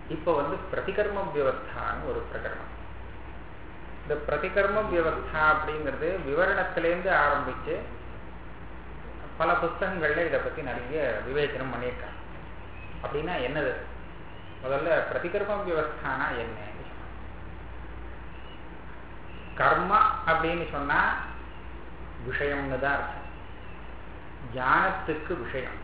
இப்போ வந்து பிரதிகர்ம வியவஸ்தான்னு ஒரு பிரகரணம் இந்த பிரதிகர்ம வியவஸ்தா அப்படிங்கிறது விவரணத்திலேருந்து ஆரம்பிச்சு பல புஸ்தகங்கள்ல இதை பத்தி நிறைய விவேச்சனம் பண்ணியிருக்காங்க அப்படின்னா என்னது முதல்ல பிரதிகர்ம வியவஸ்தானா என்ன கர்மா அப்படின்னு சொன்னா விஷயம்னு தான் அர்த்தம் ஞானத்துக்கு விஷயம்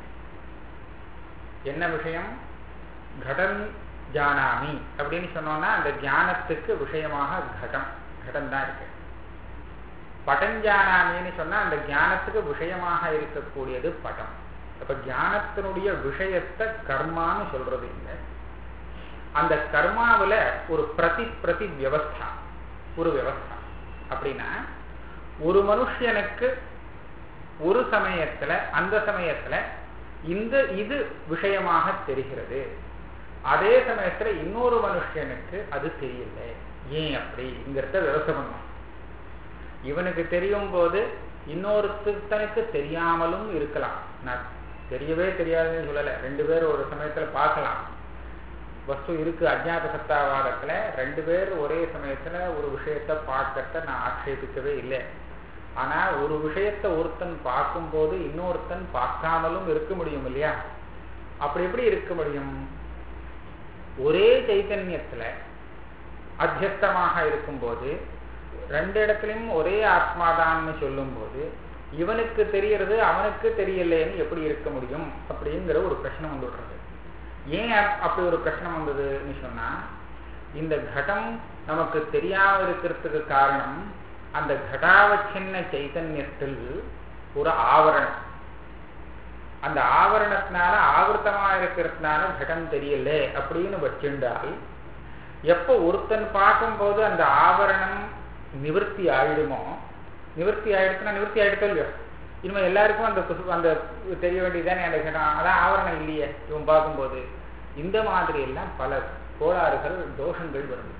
என்ன விஷயம் கடன் ஜானாமி அப்படின்னு சொன்னோம்னா அந்த ஞானத்துக்கு விஷயமாக கடம் கடம் தான் இருக்கு பட்டஞ்சானாமின்னு சொன்னா அந்த ஞானத்துக்கு விஷயமாக இருக்கக்கூடியது படம் அப்ப ஞானத்தினுடைய விஷயத்தை கர்மான்னு சொல்றது இல்லை அந்த கர்மாவில் ஒரு பிரதி பிரதி வியவஸ்தா ஒரு வியவஸ்தா அப்படின்னா ஒரு மனுஷனுக்கு ஒரு சமயத்துல அந்த சமயத்துல இந்த இது விஷயமாக தெரிகிறது அதே சமயத்துல இன்னொரு மனுஷனுக்கு அது தெரியல ஏன் அப்படிங்கிறத விவசாயம் பண்ணும் இவனுக்கு தெரியும் போது இன்னொருத்தனுக்கு தெரியாமலும் இருக்கலாம் நான் தெரியவே தெரியாதுன்னு சொல்லலை ரெண்டு பேர் ஒரு சமயத்துல பார்க்கலாம் வஸ்து இருக்கு அஜாத சத்தாவாதத்துல ரெண்டு பேர் ஒரே சமயத்துல ஒரு விஷயத்த பார்க்கறத நான் ஆட்சேபிக்கவே இல்லை ஆனா ஒரு விஷயத்த ஒருத்தன் பார்க்கும்போது இன்னொருத்தன் பார்க்காமலும் இருக்க முடியும் இல்லையா அப்படி எப்படி இருக்க முடியும் ஒரே சைத்தன்யத்துல அத்தியஸ்தமாக இருக்கும்போது ரெண்டு இடத்துலையும் ஒரே ஆத்மாதான்னு சொல்லும்போது இவனுக்கு தெரியறது அவனுக்கு தெரியலேன்னு எப்படி இருக்க முடியும் அப்படிங்கிற ஒரு பிரச்சனை வந்துடுறது ஏன் அப்படி ஒரு பிரச்சனை வந்ததுன்னு சொன்னா இந்த கடம் நமக்கு தெரியாம இருக்கிறதுக்கு காரணம் அந்த கடாவச்சின்ன சைத்தன்யத்தில் ஒரு ஆவரணம் அந்த ஆவரணத்தினால ஆவர்த்தமா இருக்கிறதுனால கடம் தெரியல அப்படின்னு வச்சுண்டால் எப்போ ஒருத்தன் பார்க்கும்போது அந்த ஆவரணம் நிவர்த்தி ஆயிடுமோ நிவர்த்தி ஆயிடுச்சுன்னா நிவர்த்தி ஆயிடுத்தோ இல்லையோ இனிமே எல்லாருக்கும் அந்த அந்த தெரிய வேண்டியதானே அந்த கடம் அதான் ஆவரணம் இல்லையே இவன் பார்க்கும்போது இந்த மாதிரி எல்லாம் பல கோளாறுகள் தோஷங்கள் வருது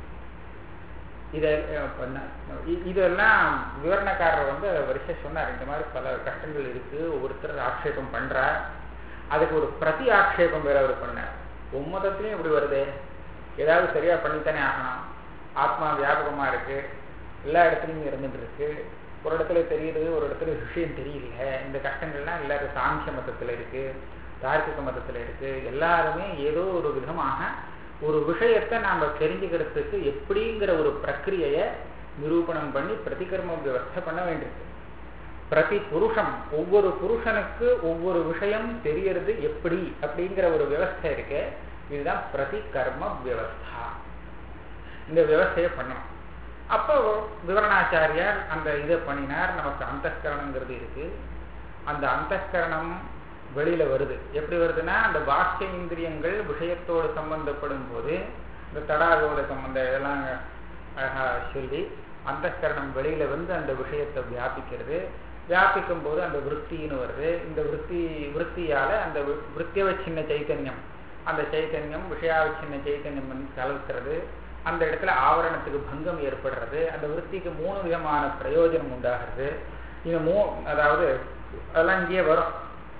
இதை இதெல்லாம் விவரணக்காரர் வந்து வரிசை சொன்னார் இந்த மாதிரி பல கஷ்டங்கள் இருக்கு ஒவ்வொருத்தர் ஆக்ஷேபம் பண்றார் அதுக்கு ஒரு பிரதி ஆக்ஷேபம் வேற அவர் பண்ணார் ஒம்மதத்திலையும் இப்படி வருது ஏதாவது சரியா பண்ணித்தானே ஆகணும் ஆத்மா வியாபகமா இருக்கு எல்லா இடத்துலையும் இருந்துட்டு இருக்கு ஒரு இடத்துல தெரியுது ஒரு இடத்துல விஷயம் தெரியல இந்த கஷ்டங்கள்லாம் எல்லாரும் சாங்கிய மதத்துல இருக்கு தார்க்கிக மதத்துல இருக்கு எல்லாருமே ஏதோ ஒரு விதமாக ஒரு விஷயத்தை நாம தெரிஞ்சுக்கிறதுக்கு எப்படிங்கிற ஒரு பிரக்கிரியைய நிரூபணம் பண்ணி பிரதிகர்ம வியவஸ்தை பண்ண வேண்டியிருக்கு பிரதி புருஷம் ஒவ்வொரு புருஷனுக்கு ஒவ்வொரு விஷயம் தெரியறது எப்படி அப்படிங்கிற ஒரு வியவஸ்தை இருக்கு இதுதான் பிரதிகர்ம வியவஸ்தா இந்த வியவஸ்தையை பண்ணணும் அப்போ விவரணாச்சாரியார் அந்த இதை பண்ணினார் நமக்கு அந்தஸ்கரணங்கிறது இருக்கு அந்த அந்தஸ்கரணம் வெளியில வருது எப்படி வருதுன்னா அந்த பாக்கிய இந்திரியங்கள் விஷயத்தோடு சம்பந்தப்படும் போது இந்த தடாகோட சம்பந்தம் இதெல்லாம் அழகா சொல்லி அந்தஸ்கரணம் வெளியில வந்து அந்த விஷயத்தை வியாபிக்கிறது வியாபிக்கும் போது அந்த விற்த்தின்னு வருது இந்த விற்பி விற்த்தியால அந்த விற்த்தியவச்சின்ன சைத்தன்யம் அந்த சைத்தன்யம் விஷயாவச்சின்ன சைத்தன்யம் வந்து கலக்கிறது அந்த இடத்துல ஆவரணத்துக்கு பங்கம் ஏற்படுறது அந்த விற்த்திக்கு மூணு விதமான பிரயோஜனம் உண்டாகிறது இது மூ அதாவது அதெல்லாம் இங்கேயே வரும்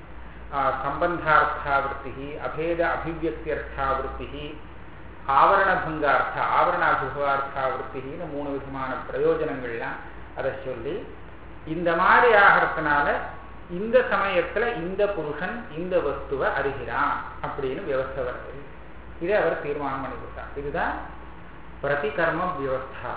சம்பந்தார்த்தாவிருத்தி அபேத அபிவியக்தியர்த்தாவிருத்தி ஆவரணபங்கார்த்த ஆவரணாபிபவார்த்தாவிருத்தின்னு மூணு விதமான பிரயோஜனங்கள்லாம் அதை சொல்லி இந்த மாதிரி ஆகிறதுனால இந்த சமயத்துல இந்த புருஷன் இந்த வஸ்துவை அறிகிறான் அப்படின்னு வியவஸ்தை வருது இதை அவர் தீர்மானம் பண்ணி கொடுத்தார் இதுதான் பிரதிகர்ம வியவஸ்தா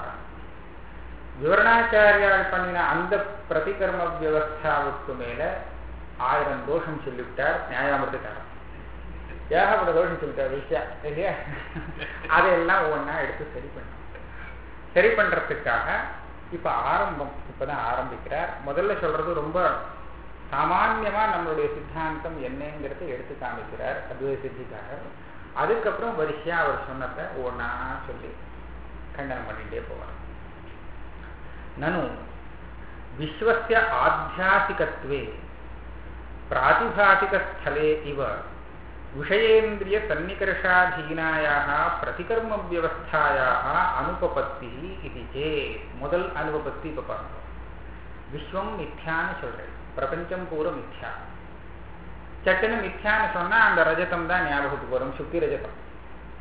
விவரணாச்சாரியால் பண்ணின அந்த பிரதிகர்ம வியவஸ்தாவுக்கு மேல ஆயிரம் தோஷம் சொல்லிவிட்டார் நியாயாமிரத்துக்காரன் ஏகப்பட்ட தோஷம் சொல்லிட்டார் விஷயம் இல்லையா அதையெல்லாம் ஒவ்வொன்றா எடுத்து சரி பண்ணும் சரி பண்றதுக்காக இப்ப ஆரம்பம் இப்பதான் ஆரம்பிக்கிறார் முதல்ல சொல்றது ரொம்ப சாமான்யமா நம்மளுடைய சித்தாந்தம் என்னங்கிறத எடுத்து காமிக்கிறார் அத்வைத சித்திக்காரர் அதுக்கப்புறம் வரிசையா அவர் சொன்னதை ஒன்னா சொல்லி கண்டனம் பண்ணிட்டே போவார் நனு விஸ்வசிய ஆத்தியாசிகத்வே பிராதிபாசிகஸ்தலே இவ விஷயேந்திரிய சன்னிகர்ஷாதீனாயாக பிரதிகர்ம வியவஸ்தாயாக அனுபபத்தி இது சே முதல் அனுபபத்தி இப்ப பாருங்க விஸ்வம் மித்யான்னு சொல்றேன் பிரபஞ்சம் பூரா மித்யா சட்டுன்னு மித்யான்னு சொன்னா அந்த ரஜதம் தான் ஞாபகத்துக்கு வரும் சுத்தி ரஜதம்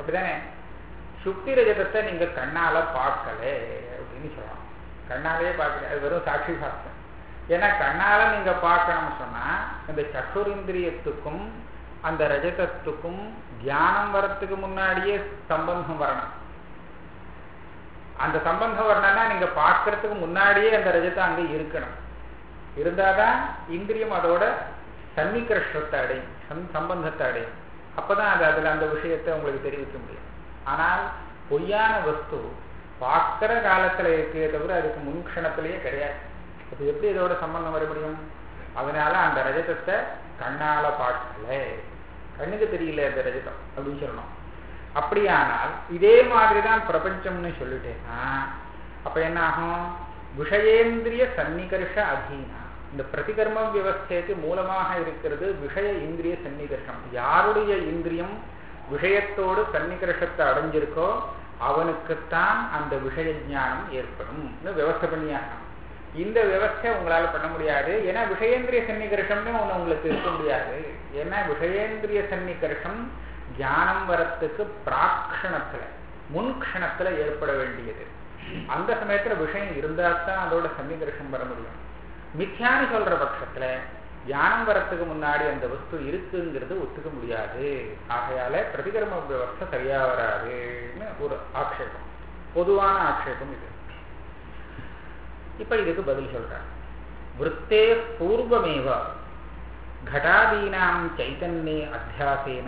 அப்படிதானே சுக்தி ரஜதத்தை நீங்க கண்ணால பார்க்கல அப்படின்னு சொல்லலாம் கண்ணாலேயே பார்க்கல அது வெறும் சாட்சி பாசம் ஏன்னா கண்ணால நீங்க பார்க்கணும்னு சொன்னா இந்த சக்குரிந்திரியத்துக்கும் அந்த ரஜதத்துக்கும் தியானம் வரத்துக்கு முன்னாடியே சம்பந்தம் வரணும் அந்த சம்பந்தம் வரணும்னா நீங்க பார்க்கறதுக்கு முன்னாடியே அந்த ரஜத்தை அங்க இருக்கணும் இருந்தாதான் இந்திரியம் அதோட சன்னிகிருஷ்டத்தை அடையும் சம்பந்தத்தை அடையும் அப்பதான் அது அதுல அந்த விஷயத்தை உங்களுக்கு தெரிவிக்க முடியும் ஆனால் பொய்யான வஸ்து பார்க்கிற காலத்துல இருக்கே தவிர அதுக்கு முன் க்ஷணத்திலேயே கிடையாது அப்ப எப்படி இதோட சம்பந்தம் வர முடியும் அதனால அந்த ரஜதத்தை கண்ணால பார்க்கல கண்ணுக்கு தெரியல அந்த ரஜதம் அப்படின்னு சொல்லணும் அப்படியானால் இதே மாதிரிதான் பிரபஞ்சம்னு சொல்லிட்டேன்னா அப்ப என்ன ஆகும் விஷயேந்திரிய சன்னிகர்ஷ அதீனா இந்த பிரதிகர்ம வியவஸ்தைக்கு மூலமாக இருக்கிறது விஷய இந்திரிய சன்னிகர்ஷம் யாருடைய இந்திரியம் விஷயத்தோடு சன்னிகர்ஷத்தை அடைஞ்சிருக்கோ அவனுக்குத்தான் அந்த விஷய ஞானம் ஏற்படும் விவஸ்தை பண்ணியாகணும் இந்த விவஸ்தை உங்களால பண்ண முடியாது ஏன்னா விஷயேந்திரிய சன்னிகர்ஷம்னு ஒண்ணு உங்களுக்கு இருக்க முடியாது ஏன்னா விஷயேந்திரிய சன்னிகர்ஷம் ஞானம் வரத்துக்கு பிராக்ஷணத்துல முன்க்ஷணத்துல ஏற்பட வேண்டியது அந்த சமயத்துல விஷயம் இருந்தா தான் அதோட சன்னிகர்ஷம் வர முடியும் மித்யான்னு சொல்ற பட்சத்துல தியானம் வரத்துக்கு முன்னாடி அந்த வஸ்து இருக்குங்கிறது ஒத்துக்க முடியாது ஆகையால பிரதிகர்ம வியவஸ்தை சரியா வராதுன்னு ஒரு ஆக்ஷேபம் பொதுவான ஆக்ஷேபம் இது இப்ப இதுக்கு பதில் சொல்றேன் விற்பே பூர்வமேவ घटादीनां चैतन्ये अध्यासेन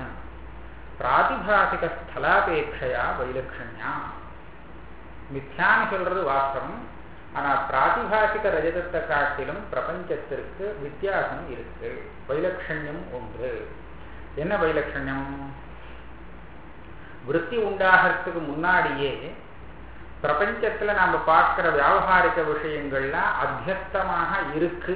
प्रातिभासिकस्थलापेक्षया वैलक्षण्या மித்யான்னு சொல்றது வாஸ்தவம் ஆனா பிராதிபாசிக ரஜதத்தை காட்டிலும் பிரபஞ்சத்திற்கு வித்தியாசம் இருக்கு வைலட்சண்யம் ஒன்று என்ன வைலட்சண்யம் விற்பி உண்டாகிறதுக்கு முன்னாடியே பிரபஞ்சத்துல நாம பார்க்கிற வியாபகாரிக விஷயங்கள்லாம் அத்தியஸ்தமாக இருக்கு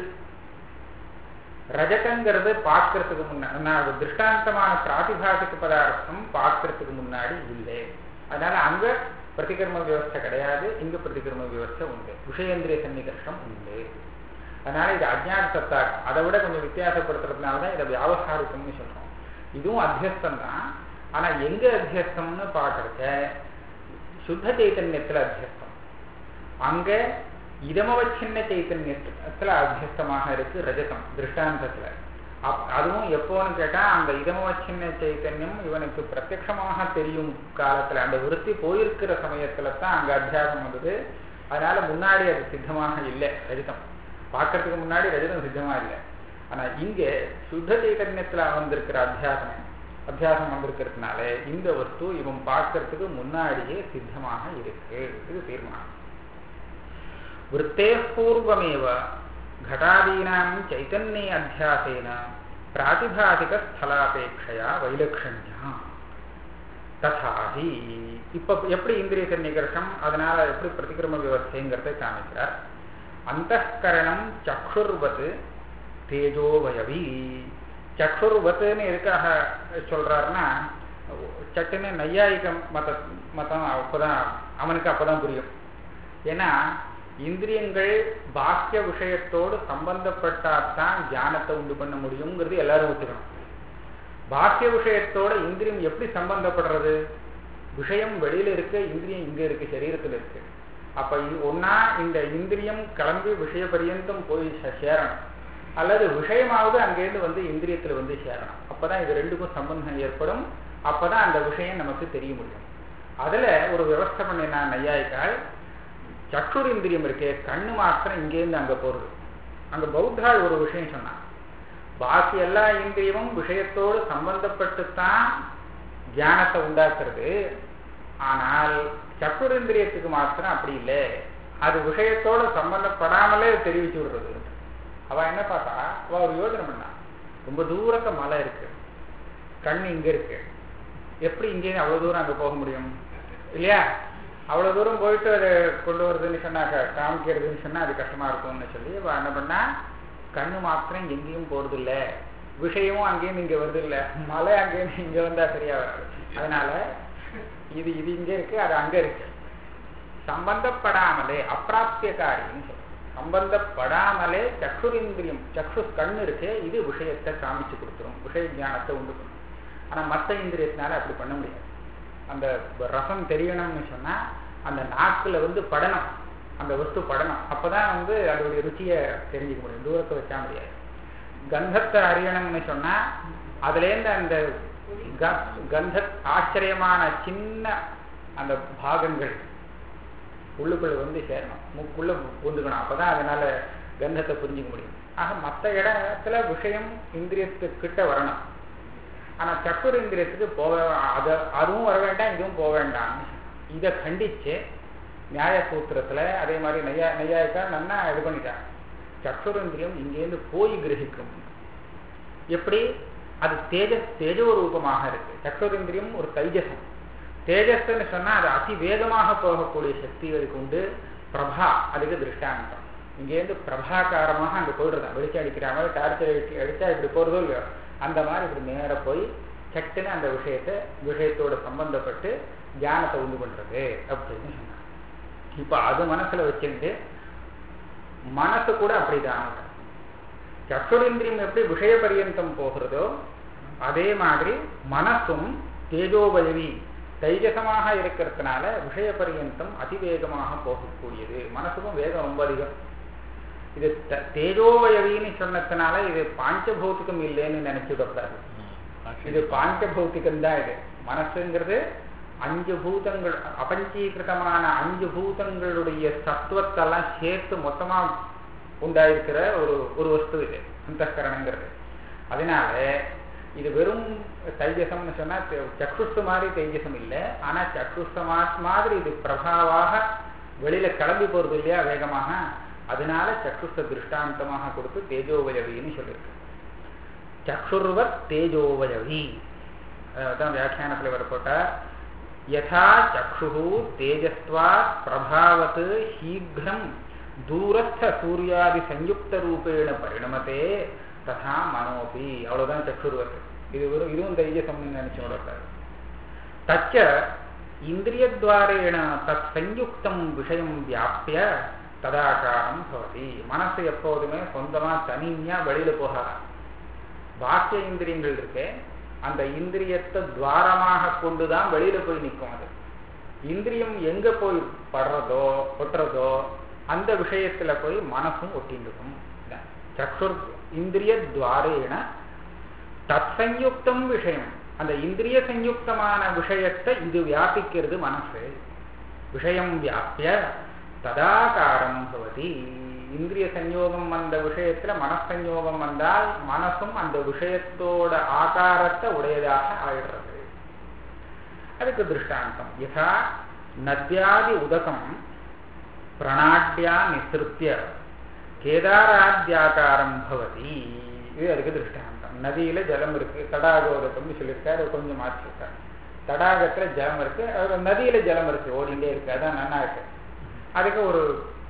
ரஜதங்கிறது பார்க்கறதுக்கு முன்னாடி திருஷ்டாந்தமான பிராதிபாசிக பதார்த்தம் பார்க்கறதுக்கு முன்னாடி இல்லை அதனால அங்க பிரதிகர்ம வியவஸ்தை கிடையாது இங்க பிரதிகர்ம வியவஸ்தை உண்டு விஷயேந்திரிய சன்னிகர்ஷம் உண்டு அதனால இது அஜ்ஞான சத்தா அதை விட கொஞ்சம் வித்தியாசப்படுத்துறதுனால தான் இதை வியாபகாரிக்கம்னு சொல்றோம் இதுவும் அத்தியஸ்தம் தான் ஆனா எங்க அத்தியஸ்தம்னு பாக்குறத சுத்த சைத்தன்யத்துல அத்தியஸ்தம் அங்க இதமவச்சின்ன சைத்தன்யத்துல அத்தியஸ்தமாக இருக்கு ரஜதம் திருஷ்டாந்தத்துல அதுவும் எப்போன்னு கேட்டா அந்த இதமவச்சின்ன சைத்தன்யம் இவனுக்கு பிரத்யமாக தெரியும் காலத்துல அந்த விருத்தி போயிருக்கிற சமயத்துல தான் அங்க அத்தியாசம் வந்தது அதனால முன்னாடி அது சித்தமாக இல்லை ரஜிதம் பார்க்கறதுக்கு முன்னாடி ரஜிதம் சித்தமா இல்லை ஆனா இங்க சுத்த சைத்தன்யத்துல வந்திருக்கிற அத்தியாசம் அத்தியாசம் வந்திருக்கிறதுனால இந்த வஸ்து இவன் பார்க்கறதுக்கு முன்னாடியே சித்தமாக இருக்கு இது தீர்மானம் விற்பே பூர்வமேவ घटादीनां चैतन्ये अध्यासेन प्रातिभासिकस्थलापेक्षया वैलक्षण्या ததாஹி இப்ப எப்படி இந்திரிய சன்னிகர்ஷம் அதனால எப்படி பிரதிகிரம வியவஸ்தைங்கிறத காமிக்கிறார் அந்தகரணம் சக்ஷுர்வத் தேஜோவயவி சக்ஷுர்வத்துன்னு எதுக்காக சொல்றாருன்னா சட்டுன்னு நையாயிகம் மத மதம் அப்பதான் அவனுக்கு அப்பதான் புரியும் ஏன்னா இந்திரியங்கள் பாக்கிய விஷயத்தோடு சம்பந்தப்பட்டாதான் ஞானத்தை உண்டு பண்ண முடியுங்கிறது எல்லாரும் ஒத்துக்கணும் பாக்கிய விஷயத்தோட இந்திரியம் எப்படி சம்பந்தப்படுறது விஷயம் வெளியில இருக்கு இந்திரியம் இங்க இருக்கு சரீரத்துல இருக்கு அப்ப ஒன்னா இந்த இந்திரியம் கிளம்பி விஷய பரியந்தம் போய் சேரணும் அல்லது விஷயமாவது அங்கேருந்து வந்து இந்திரியத்துல வந்து சேரணும் அப்பதான் இது ரெண்டுக்கும் சம்பந்தம் ஏற்படும் அப்பதான் அந்த விஷயம் நமக்கு தெரிய முடியும் அதுல ஒரு விவஸ்தை பண்ணினா நையாய்க்கால் சற்றுர் இந்திரியம் இருக்கே கண்ணு மாத்திரம் இங்கேருந்து அங்க போறது அங்க பௌத்தாள் ஒரு விஷயம் சொன்னான் பாக்கி எல்லா இந்திரியமும் விஷயத்தோடு சம்பந்தப்பட்டுத்தான் தியானத்தை உண்டாக்குறது ஆனால் சத்துரிந்திரியத்துக்கு மாத்திரம் அப்படி இல்லை அது விஷயத்தோடு சம்பந்தப்படாமலே தெரிவிச்சு விடுறது அவ என்ன பார்த்தா அவ ஒரு யோசனை பண்ணா ரொம்ப தூரத்த மலை இருக்கு கண் இங்க இருக்கு எப்படி இங்கே அவ்வளவு தூரம் அங்க போக முடியும் இல்லையா அவ்வளவு தூரம் போயிட்டு அதை கொண்டு வருதுன்னு சொன்னாக்க காமிக்கிறதுன்னு சொன்னா அது கஷ்டமா இருக்கும்னு சொல்லி அவ என்ன பண்ணா கண்ணு மாத்திரம் எங்கேயும் போறது இல்ல விஷயமும் அங்கேயும் இங்க வருது இல்ல மலை அங்கேயும் இங்க வந்தா சரியா வராது அதனால இது இது இங்க இருக்கு அது அங்க இருக்கு சம்பந்தப்படாமலே அப்பிராப்திய காரியம் சம்பந்தப்படாமலே சக்ஷுரிந்திரியம் சக்ஷு கண் இருக்கு இது விஷயத்தை காமிச்சு கொடுத்துரும் விஷய ஞானத்தை உண்டு பண்ணும் ஆனா மற்ற இந்திரியத்தினால அப்படி பண்ண முடியாது அந்த ரசம் தெரியணும்னு சொன்னா அந்த நாக்குல வந்து படணும் அந்த வஸ்து படணும் அப்பதான் வந்து அதோடைய ருச்சியை தெரிஞ்சுக்க முடியும் தூரத்தை வச்சா முடியாது கந்தத்தை அறியணும்னு சொன்னா அதுலேருந்து அந்த க- கந்த ஆச்சரியமான சின்ன அந்த பாகங்கள் உள்ளுக்குள்ள வந்து சேரணும் மூக்குள்ள பூந்துக்கணும் அப்பதான் அதனால கந்தத்தை புரிஞ்சுக்க முடியும் ஆக மற்ற இடத்துல விஷயம் இந்திரியத்துக்கிட்ட வரணும் ஆனா சக்குர இந்திரியத்துக்கு போக அது அதுவும் வர வேண்டாம் இதுவும் போக வேண்டாம் இதை கண்டிச்சு நியாய சூத்திரத்துல அதே மாதிரி நையா நையாயிக்கா நன்னா இது பண்ணிட்டான் சக்குரேந்திரியம் இங்கேருந்து போய் கிரகிக்கும் எப்படி அது தேஜஸ் தேஜோ ரூபமாக இருக்கு சக்கரேந்திரியம் ஒரு தைஜசம் தேஜஸ்ன்னு சொன்னா அது அதி வேகமாக போகக்கூடிய சக்திகளுக்கு உண்டு பிரபா அதுக்கு திருஷ்டாந்தம் இங்கேருந்து பிரபாகாரமாக அங்கே போயிடுறதான் வெளிச்சம் அடிக்கிற மாதிரி டார்ச் அடிச்சு அடிச்சா இப்படி போறதோ இல்லையோ அந்த மாதிரி இப்படி நேர போய் சட்டுன்னு அந்த விஷயத்தை விஷயத்தோட சம்பந்தப்பட்டு தியானத்தை உண்டு பண்றது அப்படின்னு சொன்னாங்க இப்ப அது மனசுல வச்சுட்டு மனசு கூட அப்படிதான் சக்ஷுரேந்திரியம் எப்படி விஷய பரியந்தம் போகிறதோ அதே மாதிரி மனசும் தேஜோபயவி தைஜசமாக இருக்கிறதுனால விஷய பரியந்தம் அதிவேகமாக போகக்கூடியது மனசுக்கும் வேகம் ரொம்ப அதிகம் இது த- தேஜோபயவின்னு சொன்னதுனால இது பாஞ்சபௌத்திகம் இல்லைன்னு நினைச்சுடக்கூடாது இது பாஞ்சபௌத்திகம் தான் இது மனசுங்கிறது அஞ்சு பூதங்கள் அபஞ்சீகிருதமான அஞ்சு பூதங்களுடைய சத்துவத்தெல்லாம் சேர்த்து மொத்தமா உண்டாயிருக்கிற ஒரு ஒரு வஸ்து இது அந்தகரணங்கிறது அதனால இது வெறும் தைஜசம்னு சொன்னா தெ- சக்ஷுஷு மாதிரி தைஜசம் இல்லை ஆனா சக்ஷுஷ மா- மாதிரி இது பிரபாவாக வெளியில கிளம்பி போறது இல்லையா வேகமாக அதனால சக்ஷுஷ திருஷ்டாந்தமாக கொடுத்து தேஜோவயவின்னு சொல்லியிருக்கு சக்ஷுர்வத் தேஜோவயவி அதான் வியாக்கியானத்தில் வரப்போட்ட யதா சக்ஷு தேஜஸ்வா பிரபாவத் சீக்கிரம் தூரஸ்த சூர்யாதி சயுக்த ரூபேண பரிணமத்தே ததா மனோபி அவ்வளவுதான் சக்ஷுர்வத் இது வெறும் இதுவும் தைஜசம்னு நினைச்சு விடக்கூடாது தச்ச இந்திரியத்வாரேண தத் சயுக்தம் விஷயம் வியாபிய ததாகாரம் பவதி மனசு எப்போதுமே சொந்தமா தனியா வெளியில போகாதான் பாக்கிய இந்திரியங்கள் இருக்கு அந்த இந்திரியத்தை துவாரமாக கொண்டுதான் வெளியில போய் நிற்கும் அது இந்திரியம் எங்க போய் படுறதோ ஒட்டுறதோ அந்த விஷயத்துல போய் மனசும் ஒட்டிருக்கும் சக்ஷுர் இந்திரிய துவாரேன தத் சயுக்தம் விஷயம் அந்த இந்திரிய சயுக்தமான விஷயத்தை இது வியாபிக்கிறது மனசு விஷயம் வியாபிய ததாகாரம் பவதி இந்திரிய சஞ்சோகம் வந்த விஷயத்துல மனசஞ்சோகம் வந்தால் மனசும் அந்த விஷயத்தோட ஆகாரத்தை உடையதாக ஆயிடுறது அதுக்கு திருஷ்டாந்தம் யதா நத்யாதி உதகம் பிரணாட்யா நிசிருத்திய கேதாராத்யாகாரம் பவதி இது அதுக்கு திருஷ்டாந்தம் நதியில ஜலம் இருக்கு தடாகோதகம்னு சொல்லியிருக்காரு கொஞ்சம் மாற்றிருக்காரு தடாகத்துல ஜலம் இருக்கு அது நதியில ஜலம் இருக்கு ஓடிண்டே இருக்கு அதான் நன்னா இருக்கு அதுக்கு ஒரு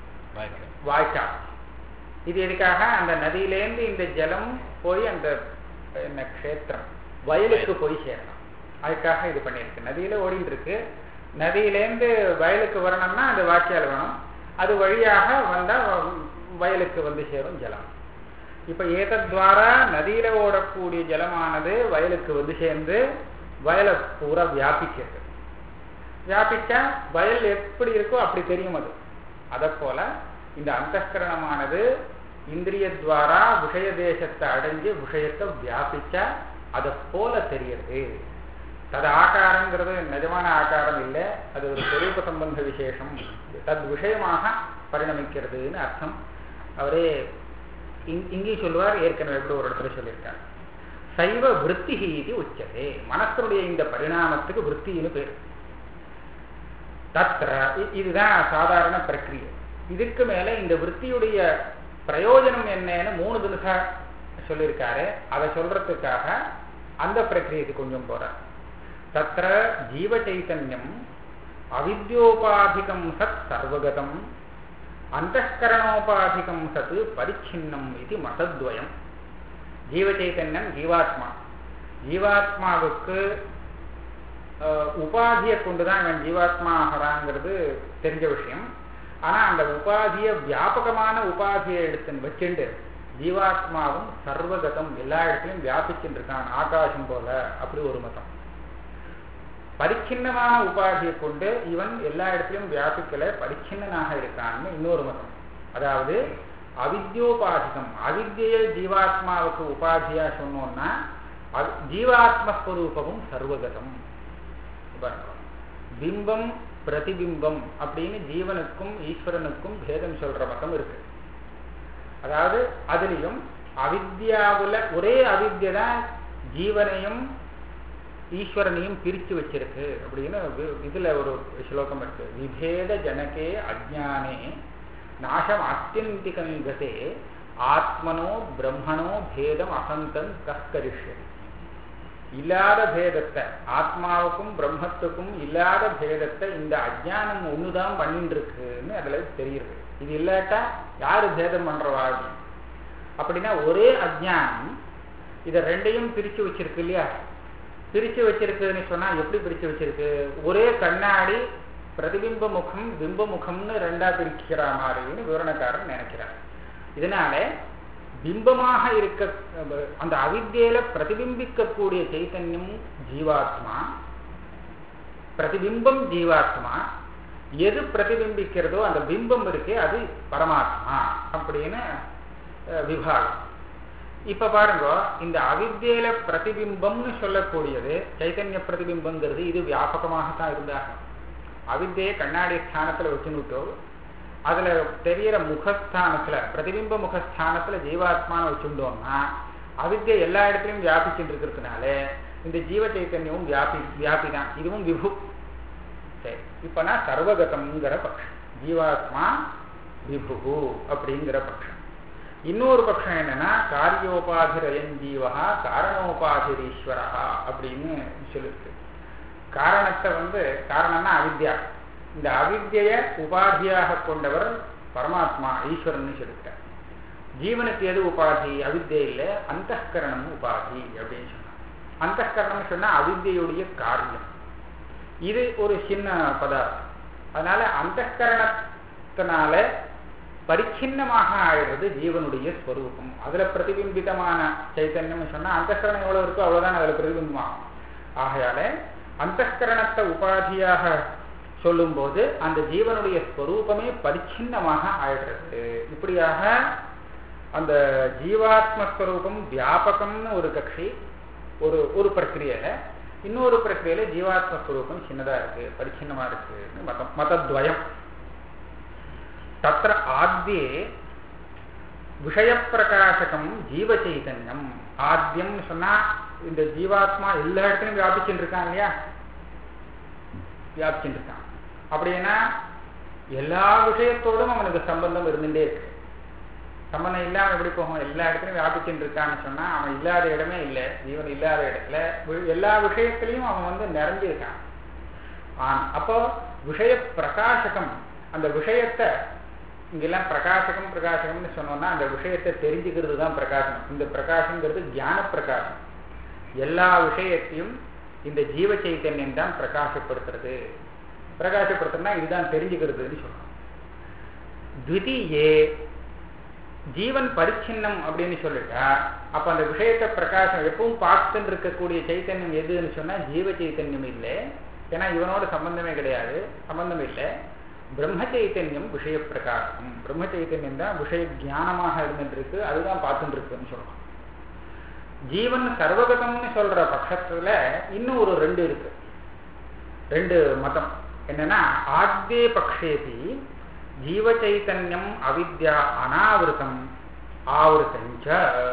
வாய்க்கால் இது எதுக்காக அந்த நதியிலேருந்து இந்த ஜலம் போய் அந்த என்ன க்ஷேத்திரம் வயலுக்கு போய் சேரணும் அதுக்காக இது பண்ணியிருக்கு நதியில ஓடிட்டு இருக்கு நதியிலேருந்து வயலுக்கு வரணும்னா அந்த வாய்க்கால் வேணும் அது வழியாக வந்தா வயலுக்கு வந்து சேரும் ஜலம் இப்ப ஏதத்வாரா நதியில ஓடக்கூடிய ஜலமானது வயலுக்கு வந்து சேர்ந்து வயலை பூரா வியாபிக்கிறது வியாபிச்சா வயல் எப்படி இருக்கோ அப்படி தெரியும் அது அதை போல இந்த அந்தஸ்கரணமானது இந்திரியத்வாரா விஷய தேசத்தை அடைஞ்சு விஷயத்தை வியாபிச்சா அதை போல தெரியறது தது ஆகாரங்கிறது நிஜமான ஆகாரம் இல்லை அது ஒரு சொரூப சம்பந்த விசேஷம் தத் விஷயமாக பரிணமிக்கிறதுன்னு அர்த்தம் அவரே இங்கே சொல்லுவார் ஏற்கனவே எப்படி ஒரு இடத்துல சொல்லியிருக்கார் சைவ விற்பி இது உச்சதே மனசனுடைய இந்த பரிணாமத்துக்கு விற்த்தின்னு பேர் தத்திர இதுதான் சாதாரண பிரக்கிரியை இதுக்கு மேல இந்த விற்த்தியுடைய பிரயோஜனம் என்னன்னு மூணு தினசா சொல்லியிருக்காரு அதை சொல்றதுக்காக அந்த பிரக்கிரியைக்கு கொஞ்சம் போறார் தத்திர ஜீவ சைத்தன்யம் அவித்யோபாதிகம் சத் சர்வகதம் அந்தகரணோபாதிகம் சத் பரிச்சின்னம் இது மதத்வயம் ஜீவ சைத்தன்யம் ஜீவாத்மா ஜீவாத்மாவுக்கு உபாதியை கொண்டுதான் இவன் ஜீவாத்மா ஆகிறாங்கிறது தெரிஞ்ச விஷயம் ஆனா அந்த உபாதியை வியாபகமான உபாதியை எடுத்து வச்சுண்டு ஜீவாத்மாவும் சர்வகதம் எல்லா இடத்துலையும் வியாபிச்சுட்டு இருக்கான் ஆகாசம் போல அப்படி ஒரு மதம் பரிச்சின்னமான உபாதியை கொண்டு இவன் எல்லா இடத்திலும் வியாபிக்கல பரிச்சின்னனாக இருக்கான்னு இன்னொரு மதம் அதாவது அவித்யோபாதிகம் அவித்தியை ஜீவாத்மாவுக்கு உபாதியா சொன்னோம்னா ஜீவாத்மஸ்வரூபமும் சர்வகதம் பிம்பம் பிரதிபிம்பம் அப்படின்னு ஜீவனுக்கும் ஈஸ்வரனுக்கும் பேதம் சொல்ற மதம் இருக்கு அதாவது அதுலயும் அவித்யாவுல ஒரே அவித்யை தான் ஜீவனையும் ஈஸ்வரனையும் பிரிச்சு வச்சிருக்கு அப்படின்னு இதுல ஒரு ஸ்லோகம் இருக்கு விபேத ஜனகே அஜானே நாசம் அத்தியந்திகம் கதே ஆத்மனோ பிரம்மணோ பேதம் அசந்தம் கஸ்கரிஷ்யது இல்லாத பேதத்தை ஆத்மாவுக்கும் பிரம்மத்துக்கும் இல்லாத பேதத்தை இந்த அஜானம் ஒண்ணுதான் பண்ணிட்டு இருக்குன்னு அதுல தெரியுது இது இல்லாட்டா யாரு பேதம் பண்றவா அப்படின்னா ஒரே அஜானம் இதை ரெண்டையும் பிரிச்சு வச்சிருக்கு இல்லையா பிரிச்சு வச்சிருக்குன்னு சொன்னா எப்படி பிரிச்சு வச்சிருக்கு ஒரே கண்ணாடி பிரதிபிம்ப முகம் பிம்ப முகம்னு ரெண்டா பிரிக்கிற மாதிரின்னு விவரணக்காரன் நினைக்கிறார் இதனால பிம்பமாக இருக்க அந்த அவித்தியில பிரதிபிம்பிக்கக்கூடிய சைத்தன்யம் ஜீவாத்மா பிரதிபிம்பம் ஜீவாத்மா எது பிரதிபிம்பிக்கிறதோ அந்த பிம்பம் இருக்கே அது பரமாத்மா அப்படின்னு விபாகம் இப்ப பாருங்க இந்த அவித்தியில பிரதிபிம்பம்னு சொல்லக்கூடியது சைத்தன்ய பிரதிபிம்பங்கிறது இது வியாபகமாகத்தான் இருந்தாங்க அவித்தியை கண்ணாடி ஸ்தானத்துல வச்சுன்னுட்டோ அதுல தெரியற முகஸ்தானத்துல பிரதிபிம்ப முகஸ்தானத்துல ஜீவாத்மான்னு வச்சுட்டோம்னா அவித்தியை எல்லா இடத்துலையும் வியாபிச்சுட்டு இருக்கிறதுனால இந்த ஜீவ சைத்தன்யமும் வியாபி வியாபி தான் இதுவும் விபு சரி இப்பனா சர்வகதம்ங்கிற பட்சம் ஜீவாத்மா விபு அப்படிங்கிற பட்சம் இன்னொரு பட்சம் என்னன்னா காரியோபாதிரயன் ஜீவகா காரணோபாதிரீஸ்வரா அப்படின்னு சொல்லிருக்கு காரணத்தை வந்து காரணம்னா அவித்யா இந்த அவித்திய உபாதியாக கொண்டவர் பரமாத்மா ஈஸ்வரன் சொல்லிட்டார் ஜீவனுக்கு எது உபாதி அவித்தியை இல்லை அந்தகரணம் உபாதி அப்படின்னு சொன்னார் அந்தகரணம் சொன்னா அவித்தியுடைய காரியம் இது ஒரு சின்ன பதார்த்தம் அதனால அந்தகரணத்தினால பரிச்சின்னமாக ஆயிடுறது ஜீவனுடைய ஸ்வரூபம் அதுல பிரதிபிம்பிதமான சைத்தன்யம் சொன்னா அந்தகரணம் எவ்வளவு இருக்கோ அவ்வளவுதான் அதுல பிரதிபிம்பமாகும் ஆகையால அந்தகரணத்தை உபாதியாக சொல்லும்போது அந்த ஜீவனுடைய ஸ்வரூபமே பரிச்சின்னமாக ஆயிடுறது இப்படியாக அந்த ஜீவாத்மஸ்வரூபம் வியாபகம்னு ஒரு கட்சி ஒரு ஒரு பிரக்கிரியையில இன்னொரு பிரக்கிரியில ஜீவாத்மஸ்வரூபம் சின்னதா இருக்கு பரிச்சின்னமா இருக்கு மதம் மதத்வயம் தத்திர ஆத்தியே விஷயப்பிரகாசகம் ஜீவ சைதன்யம் ஆத்தியம் சொன்னா இந்த ஜீவாத்மா எல்லா இடத்துலையும் வியாபிச்சுட்டு இருக்கான் இல்லையா வியாபிச்சுட்டு இருக்கான் அப்படின்னா எல்லா விஷயத்தோடும் அவனுக்கு சம்பந்தம் இருந்துட்டே இருக்கு சம்பந்தம் இல்லாம எப்படி போகும் எல்லா இடத்துலையும் வியாபிச்சுட்டு இருக்கான்னு சொன்னா அவன் இல்லாத இடமே இல்லை ஜீவன் இல்லாத இடத்துல எல்லா விஷயத்திலையும் அவன் வந்து நிறைஞ்சிருக்கான் அப்போ விஷய பிரகாசகம் அந்த விஷயத்தை இங்கெல்லாம் பிரகாசகம் பிரகாசகம்னு சொன்னோம்னா அந்த விஷயத்தை தெரிஞ்சுக்கிறது தான் பிரகாசம் இந்த பிரகாசங்கிறது ஞான பிரகாசம் எல்லா விஷயத்தையும் இந்த ஜீவ சைத்தன்யம் தான் பிரகாசப்படுத்துறது பிரகாசப்படுத்துறதுனா இதுதான் தெரிஞ்சுக்கிறதுன்னு சொல்றோம் த்விதீயே ஜீவன் பரிச்சின்னம் அப்படின்னு சொல்லிட்டா அப்ப அந்த விஷயத்தை பிரகாசம் எப்பவும் பார்த்துட்டு இருக்கக்கூடிய சைத்தன்யம் எதுன்னு சொன்னா ஜீவ சைத்தன்யம் இல்லை ஏன்னா இவனோட சம்பந்தமே கிடையாது சம்பந்தம் இல்லை பிரம்ம சைத்தன்யம் விஷய பிரகாசம் பிரம்ம சைத்தன்யம் தான் விஷய ஜானமாக இருந்துட்டு இருக்கு அதுதான் பார்த்துட்டு இருக்குன்னு சொல்றோம் ஜீவன் சர்வகதம்னு சொல்ற பட்சத்துல இன்னும் ஒரு ரெண்டு இருக்கு ரெண்டு மதம் என்னன்னா ஆத்யே பக்ஷேபி ஜீவ சைத்தன்யம் அவித்யா அனாவிருத்தம் ஆவிருத்தஞ்ச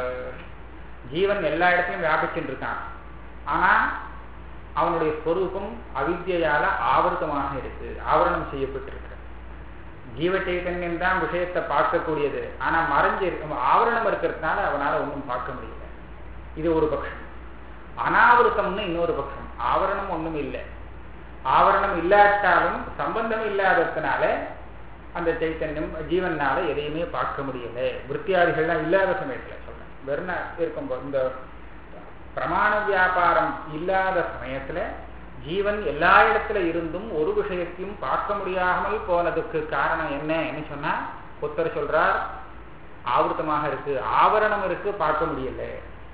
ஜீவன் எல்லா இடத்துலையும் வியாபிச்சுட்டு இருக்கான் ஆனா அவனுடைய ஸ்வரூபம் அவித்யால ஆவருத்தமாக இருக்கு ஆவரணம் செய்யப்பட்டிருக்கு ஜீவ சைத்தன்யம் தான் விஷயத்தை பார்க்கக்கூடியது ஆனா மறைஞ்சு ஆவரணம் இருக்கிறதுனால அவனால ஒன்றும் பார்க்க முடியல இது ஒரு பட்சம் அனாவிருத்தம்னு இன்னொரு பட்சம் ஆவரணம் ஒன்றும் இல்லை ஆவரணம் இல்லாட்டாலும் சம்பந்தம் இல்லாததுனால அந்த சைத்தன்யம் ஜீவனால எதையுமே பார்க்க முடியல விற்த்தியாதிகள்லாம் இல்லாத சமயத்துல சொல்றேன் வெறும் இருக்கும்போது இந்த பிரமாண வியாபாரம் இல்லாத சமயத்துல ஜீவன் எல்லா இடத்துல இருந்தும் ஒரு விஷயத்தையும் பார்க்க முடியாமல் போனதுக்கு காரணம் என்ன சொன்னா ஒருத்தர் சொல்றார் ஆவருத்தமாக இருக்கு ஆவரணம் இருக்கு பார்க்க முடியல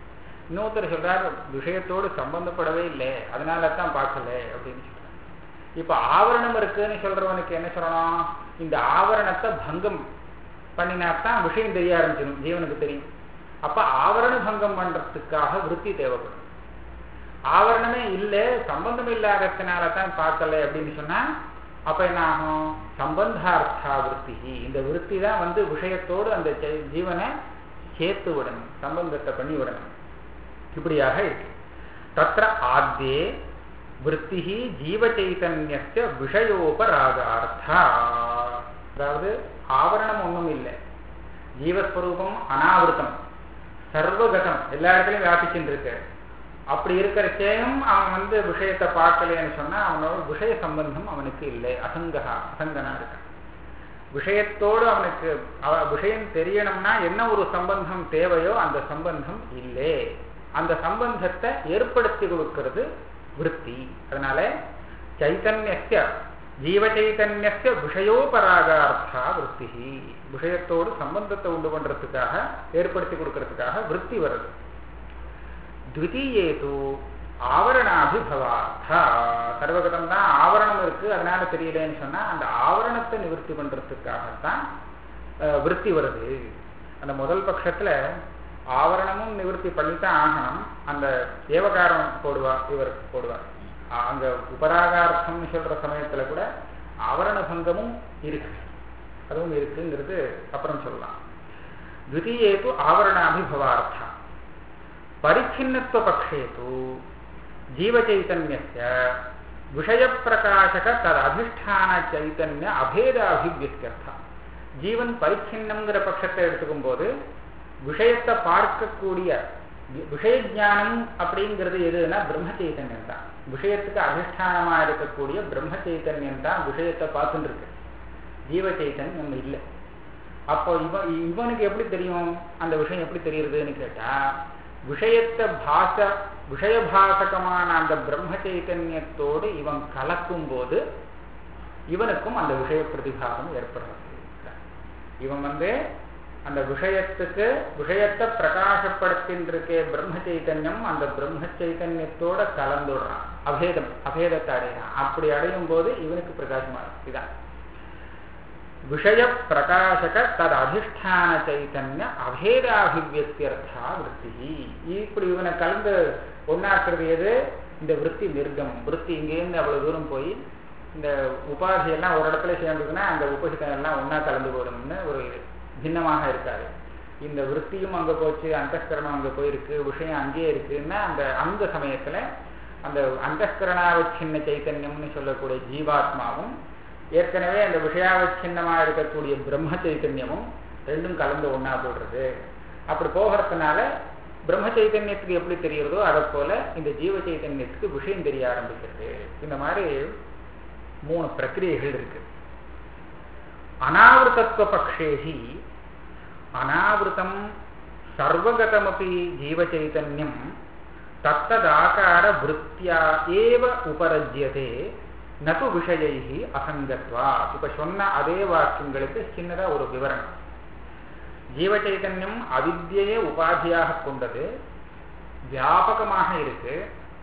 இன்னொருத்தர் சொல்றாரு விஷயத்தோடு சம்பந்தப்படவே இல்லை அதனால தான் பார்க்கல அப்படின்னு சொல்றாரு இப்ப ஆவரணம் இருக்குன்னு சொல்றவனுக்கு என்ன சொல்லணும் இந்த ஆவரணத்தை பங்கம் பண்ணினாத்தான் விஷயம் தெரிய ஆரம்பிச்சிடும் ஜீவனுக்கு தெரியும் அப்ப ஆவரண பங்கம் பண்றதுக்காக விருத்தி தேவைப்படும் ஆவரணமே இல்லை சம்பந்தம் இல்லாததுனால தான் பார்க்கல அப்படின்னு சொன்னா அப்ப என்ன ஆகும் சம்பந்தார்த்தா விருத்தி இந்த விருத்தி தான் வந்து விஷயத்தோடு அந்த ஜீவனை சேர்த்து விடணும் சம்பந்தத்தை பண்ணி விடணும் இப்படியாக இருக்கு தத்திர ஆத்தியே விற்பி ஜீவ சைத்தன்யஸ்ய விஷயோபராகார்த்தா அதாவது ஆவரணம் ஒன்றும் இல்லை ஜீவஸ்வரூபம் அனாவிருத்தம் சர்வகதம் எல்லா இடத்துலையும் வியாபிச்சுட்டு இருக்கு அப்படி இருக்கிறச்சேயும் அவன் வந்து விஷயத்தை பார்க்கலைன்னு சொன்னா அவனோட விஷய சம்பந்தம் அவனுக்கு இல்லை அசங்ககா அசங்கனா இருக்கான் விஷயத்தோடு அவனுக்கு விஷயம் தெரியணும்னா என்ன ஒரு சம்பந்தம் தேவையோ அந்த சம்பந்தம் இல்லை அந்த சம்பந்தத்தை ஏற்படுத்தி கொடுக்கிறது விற்பி அதனால சைத்தன்யஸ்ய ஜீவ சைத்தன்யஸ்ய விஷயோபராகார்த்தா விற்பி விஷயத்தோடு சம்பந்தத்தை உண்டு பண்றதுக்காக ஏற்படுத்தி கொடுக்கறதுக்காக விற்பி வருது த்விதீயேது ஆவரணாபிபவார்த்தா சர்வகதம் தான் ஆவரணம் இருக்கு அதனால தெரியலன்னு சொன்னா அந்த ஆவரணத்தை நிவர்த்தி பண்றதுக்காகத்தான் விற்பி வருது அந்த முதல் பட்சத்துல ஆவரணமும் நிவர்த்தி பண்ணித்தான் ஆகணும் அந்த ஏவகாரம் போடுவார் இவருக்கு போடுவார் அங்க உபராகார்த்தம்னு சொல்ற சமயத்துல கூட ஆவரண பங்கமும் இருக்கு அதுவும் இருக்குங்கிறது அப்புறம் சொல்லலாம் த்விதீயேது ஆவரணாபிபவார்த்தா பரிச்சின்னத்துவபக்ஷே தூ ஜீவச்சைத்தன்யஸ்ய விஷயப்பிரகாசக தது அதிஷ்டான சைத்தன்ய அபேதாபிவியஸ்தியர்த்தம் ஜீவன் பரிச்சின்னம்ங்கிற பட்சத்தை எடுத்துக்கும் போது விஷயத்தை பார்க்கக்கூடிய விஷய ஜானம் அப்படிங்கிறது எதுனா பிரம்ம சைத்தன்யம் தான் விஷயத்துக்கு அதிஷ்டானமா இருக்கக்கூடிய பிரம்ம சைத்தன்யம் தான் விஷயத்தை பார்த்துட்டு இருக்கு ஜீவ சைத்தன்யம் இல்லை அப்போ இவன் இவனுக்கு எப்படி தெரியும் அந்த விஷயம் எப்படி தெரியுறதுன்னு கேட்டா விஷயத்தை பாச விஷயபாசகமான அந்த பிரம்ம சைத்தன்யத்தோடு இவன் கலக்கும் போது இவனுக்கும் அந்த விஷய பிரதிபாகம் ஏற்படுறது இவன் வந்து அந்த விஷயத்துக்கு விஷயத்தை பிரகாசப்படுத்தின்றிருக்கே பிரம்ம சைத்தன்யம் அந்த பிரம்ம சைத்தன்யத்தோட கலந்துடுறான் அபேதம் அபேதத்தை அடையிறான் அப்படி அடையும் போது இவனுக்கு பிரகாசமா இருக்கு இதான் விஷய பிரகாசக தது அதிஷ்டான சைத்தன்ய அபேதாபிவியத்தியர்த்தா விற்பி இப்படி இவனை கலந்து ஒன்னாக்குறது எது இந்த விற்பி மிருகம் விற்பி இங்கேருந்து அவ்வளவு தூரம் போய் இந்த உபாதி எல்லாம் ஒரு இடத்துல சேர்ந்ததுன்னா அந்த உபகிதம் எல்லாம் ஒன்னா கலந்து போடும்னு ஒரு பின்னமாக இருக்காது இந்த விற்பியும் அங்க போச்சு அந்தஸ்கரணம் அங்க போயிருக்கு விஷயம் அங்கேயே இருக்குன்னா அந்த அந்த சமயத்துல அந்த அந்தஸ்கரணாவச்சின்ன சைத்தன்யம்னு சொல்லக்கூடிய ஜீவாத்மாவும் ஏற்கனவே அந்த விஷயாவச்சின்னமா இருக்கக்கூடிய பிரம்ம சைத்தன்யமும் ரெண்டும் கலந்து ஒன்னா போடுறது அப்படி போகிறதுனால பிரம்ம சைத்தன்யத்துக்கு எப்படி தெரிகிறதோ அதை போல இந்த ஜீவ சைத்தன்யத்துக்கு விஷயம் தெரிய ஆரம்பிக்கிறது இந்த மாதிரி மூணு பிரக்கிரியைகள் இருக்கு அனாவிருத்தத்துவ பக்ஷேஹி அனாவிருத்தம் சர்வகதமபி ஜீவச்சைத்தன்யம் தத்ததாகார விற்த்தியா ஏவ உபரஜ்யதே நது விஷயைஹி அசங்கத்வா இப்ப சொன்ன அதே வாக்கியங்களுக்கு சின்னதா ஒரு விவரணம் ஜீவச்சைத்தன்யம் அவித்தியே உபாதியாக கொண்டது வியாபகமாக இருக்கு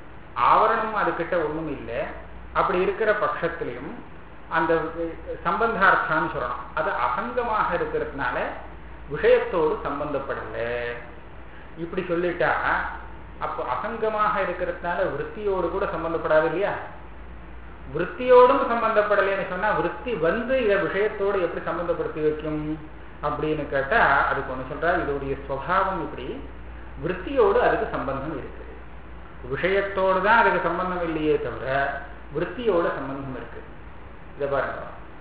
ஆவரணம் அதுகிட்ட ஒண்ணும் இல்லை அப்படி இருக்கிற பட்சத்திலையும் அந்த சம்பந்தார்த்தான்னு சொல்லணும் அது அசங்கமாக இருக்கிறதுனால விஷயத்தோடு சம்பந்தப்படல இப்படி சொல்லிட்டா அப்போ அசங்கமாக இருக்கிறதுனால விற்த்தியோடு கூட சம்பந்தப்படாது இல்லையா விற்த்தியோடும் சம்பந்தப்படலைன்னு சொன்னா விற்பி வந்து இதை விஷயத்தோடு எப்படி சம்பந்தப்படுத்தி வைக்கும் அப்படின்னு கேட்டா அதுக்கு ஒண்ணு சொல்றா இதோடைய சுவாவம் இப்படி விற்த்தியோடு அதுக்கு சம்பந்தம் இருக்கு விஷயத்தோடு தான் அதுக்கு சம்பந்தம் இல்லையே தவிர விற்த்தியோட சம்பந்தம் இருக்கு இதை பாருங்க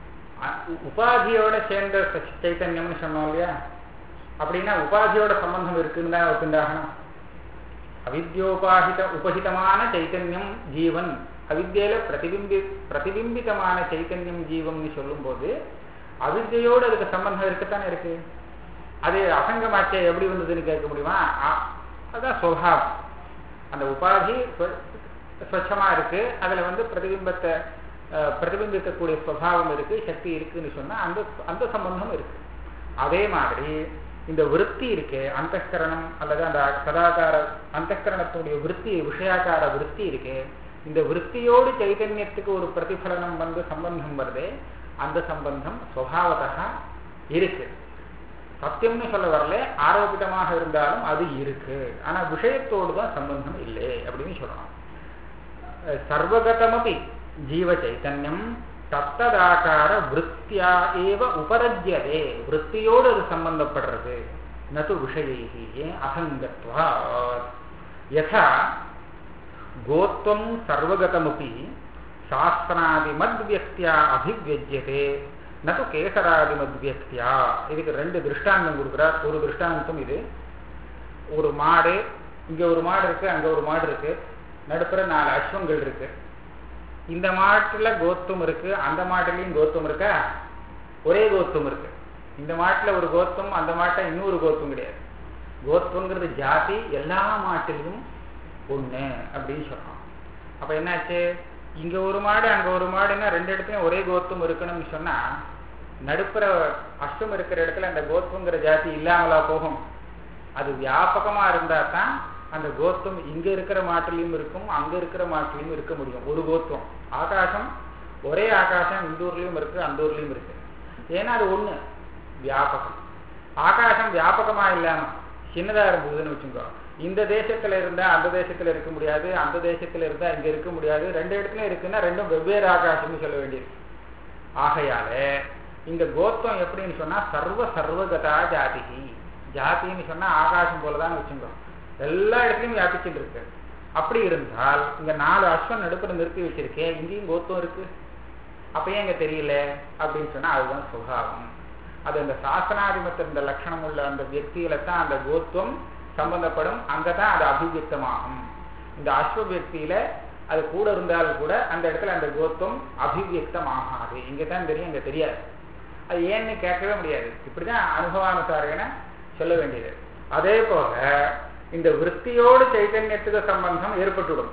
உபாதியோட சேர்ந்த சைத்தன்யம்னு சொன்னோம் இல்லையா அப்படின்னா உபாதியோட சம்பந்தம் இருக்குன்னு தான் ஒத்துண்டாகணும் அவித்யோபாகித உபகிதமான சைத்தன்யம் ஜீவன் அவித்தியில பிரதிபிம்பி பிரதிபிம்பிதமான சைத்தன்யம் ஜீவம்னு சொல்லும்போது அவித்தியோடு அதுக்கு சம்பந்தம் இருக்கத்தானே இருக்கு அது அசங்கமாச்சே எப்படி வந்ததுன்னு கேட்க முடியுமா அதான் சுவாவம் அந்த உபாதி ஸ்வச்சமா இருக்கு அதுல வந்து பிரதிபிம்பத்தை பிரதிபிம்பிக்கக்கூடிய சுவாவம் இருக்கு சக்தி இருக்குன்னு சொன்னா அந்த அந்த சம்பந்தம் இருக்கு அதே மாதிரி இந்த விருத்தி இருக்கே அந்தஸ்கரணம் அல்லது அந்த சதாகார அந்தஸ்கரணத்தினுடைய விருத்தி விஷயாக்கார விருத்தி இருக்கே இந்த விற்த்தியோடு சைதன்யத்துக்கு ஒரு பிரதிபலனம் வந்து சம்பந்தம் வருதே அந்த சம்பந்தம் சுவாவதா இருக்கு சத்தியம்னு சொல்ல வரல ஆரோபிதமாக இருந்தாலும் அது இருக்கு ஆனா விஷயத்தோடு தான் சம்பந்தம் இல்லை அப்படின்னு சொல்லணும் சர்வகதமபி ஜீவ சைத்தன்யம் தத்ததாக்கார விற்த்தியா ஏவ உபரஜ்யதே விற்த்தியோடு அது சம்பந்தப்படுறது நது விஷயைகி ஏன் அசங்கத்வா யதா கோத்வம் சர்வகதமபி சாஸ்திராதிமத்வியக்தியா அபிவியஜ்யதே நது கேசராதிமத்வியக்தியா இதுக்கு ரெண்டு திருஷ்டாந்தம் கொடுக்குறார் ஒரு திருஷ்டாந்தம் இது ஒரு மாடு இங்க ஒரு மாடு இருக்கு அங்க ஒரு மாடு இருக்கு நடுப்புற நாலு அஸ்வங்கள் இருக்கு இந்த மாட்டுல கோத்தும் இருக்கு அந்த மாட்டுலயும் கோத்தும் இருக்கா ஒரே கோத்தும் இருக்கு இந்த மாட்டுல ஒரு கோத்தும் அந்த மாட்டை இன்னொரு கோத்தும் கிடையாது கோத்துங்கிறது ஜாதி எல்லா மாட்டிலையும் ஒண்ணு அப்படின்னு சொல்றோம் அப்ப என்னாச்சு இங்க ஒரு மாடு அங்க ஒரு மாடுன்னா ரெண்டு இடத்துலயும் ஒரே கோத்தும் இருக்கணும்னு சொன்னா நடுப்புற அஷ்டம் இருக்கிற இடத்துல அந்த கோத்துங்கிற ஜாதி இல்லாமலா போகும் அது வியாபகமா இருந்தா தான் அந்த கோத்துவம் இங்க இருக்கிற மாட்டிலையும் இருக்கும் அங்க இருக்கிற மாட்டிலையும் இருக்க முடியும் ஒரு கோத்துவம் ஆகாசம் ஒரே ஆகாசம் இந்த ஊர்லயும் இருக்கு அந்த ஊர்லயும் இருக்கு ஏன்னா அது ஒண்ணு வியாபகம் ஆகாசம் வியாபகமா இல்லாம சின்னதா இருந்ததுன்னு வச்சுக்கோ இந்த தேசத்துல இருந்தா அந்த தேசத்துல இருக்க முடியாது அந்த தேசத்துல இருந்தா இங்க இருக்க முடியாது ரெண்டு இடத்துல இருக்குன்னா ரெண்டும் வெவ்வேறு ஆகாசம்னு சொல்ல வேண்டியிருக்கு ஆகையால இந்த கோத்துவம் எப்படின்னு சொன்னா சர்வ சர்வகதா ஜாதிகி ஜாதின்னு சொன்னா ஆகாசம் போலதான் வச்சுக்கோ எல்லா இடத்துலயும் வியாபிச்சுட்டு இருக்கு அப்படி இருந்தால் இங்க நாலு அஸ்வம் நடுப்புற நிறுத்தி வச்சிருக்கேன் இங்கேயும் கோத்துவம் இருக்கு அப்ப ஏன் இங்க தெரியல அப்படின்னு சொன்னா அதுதான் சுபாவம் அது அந்த சாசனாதிமத்தின் இந்த லட்சணம் உள்ள அந்த வியக்தியில தான் அந்த கோத்துவம் சம்பந்தப்படும் அங்கதான் அது அபிவியக்தமாகும் இந்த அஸ்வ வியக்தியில அது கூட இருந்தாலும் கூட அந்த இடத்துல அந்த கோத்துவம் அபிவியக்தம் ஆகாது இங்கதான் தெரியும் இங்க தெரியாது அது ஏன்னு கேட்கவே முடியாது இப்படிதான் அனுபவானுசாரேன சொல்ல வேண்டியது அதே போல இந்த விற்த்தியோடு சைத்தன்யத்துக்கு சம்பந்தம் ஏற்பட்டுடும்